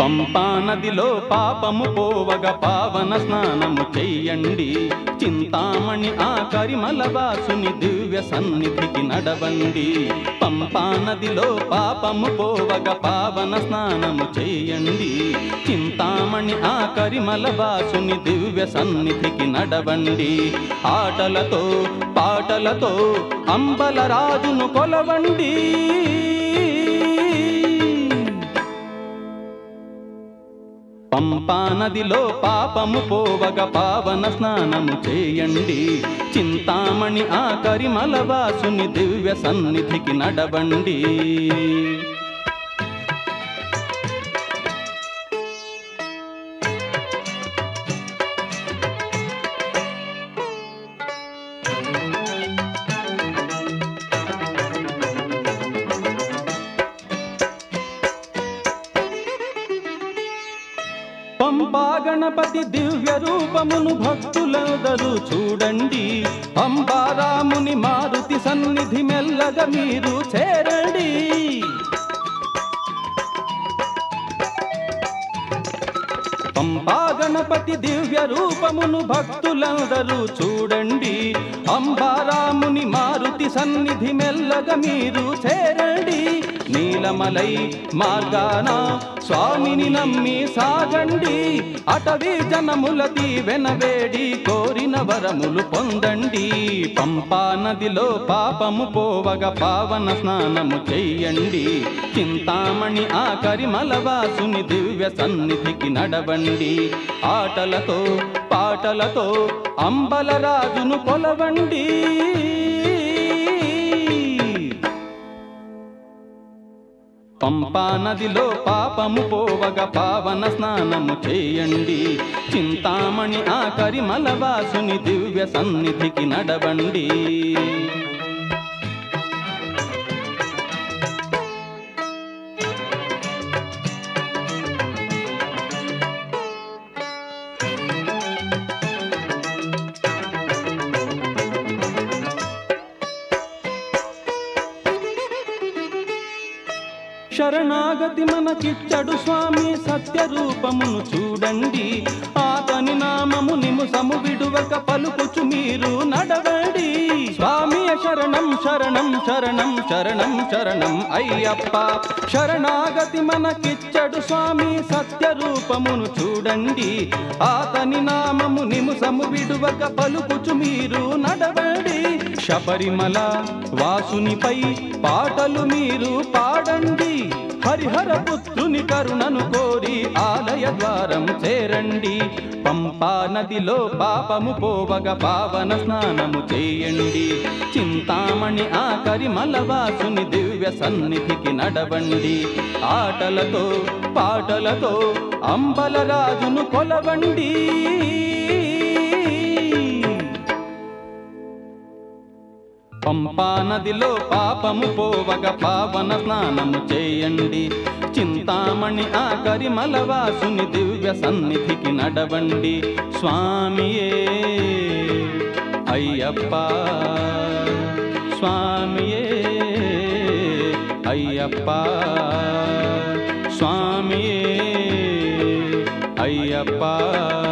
పంపా నదిలో పాపము పోవగ పావన స్నానము చెయ్యండి చింతామణి ఆ కరిమల వాసుని దివ్య సన్నిధికి నడవండి పంపా నదిలో పాపము పోవగ పావన స్నానము చెయ్యండి చింతామణి ఆ కరిమల వాసుని దివ్య సన్నిధికి నడవండి ఆటలతో పాటలతో అంబల రాజును కొలవండి పంపా నదిలో పాపము పోవగ పావన స్నానము చేయండి చింతామణి ఆ కరిమల వాసుని దివ్య సన్నిధికి నడవండి పంపా గణపతి దివ్య రూపమును భక్తులందరూ చూడండి అంబారాముని మారుతి సన్నిధి మెల్లగా మీరు చేరండి పంపా గణపతి దివ్య రూపమును భక్తులందరూ చూడండి అంబారాముని మారుతి సన్నిధి మెల్లగా మీరు చేరండి నీలమలై మార్గాన స్వామిని నమ్మి సాగండి అటవీ జనముల దీవెన వేడి కోరిన వరములు పొందండి పంపా నదిలో పాపము పోవగ పావన స్నానము చెయ్యండి చింతామణి ఆ కరిమల వాసుని దివ్య సన్నిధికి నడవండి ఆటలతో పాటలతో అంబల రాజును కొలవండి పంపా నదిలో పాపము పోవగ పావన స్నానము చేయండి చింతామణి ఆ కరిమల వాసుని దివ్య సన్నిధికి నడవండి శరణాగతి మనకిచ్చడు స్వామి సత్య రూపమును చూడండి ఆతని నామము నిముసము విడువక పలుకుచు మీరు నడవండి స్వామియ శరణం శరణం శరణం శరణం శరణం అయ్యప్ప శరణాగతి మనకిచ్చడు స్వామి సత్య రూపమును చూడండి ఆతని నామము నిముసము విడువక పలుకుచు మీరు నడవండి శబరిమల వాసునిపై పాటలు మీరు పాడండి హరిహర పుత్రుని కరుణను కోరి ఆలయ ద్వారం చేరండి పంపా నదిలో పాపము పోవగ పావన స్నానము చేయండి చింతామణి ఆ కరిమల వాసుని దివ్య సన్నిధికి నడవండి ఆటలతో పాటలతో అంబల రాజును కొలవండి పంపా నదిలో పాపము పోవగ పావన స్నానము చేయండి చింతామణి ఆ కరిమల వాసుని దివ్య సన్నిధికి నడవండి స్వామియే అయ్యప్ప స్వామియే అయ్యప్ప స్వామియే అయ్యప్ప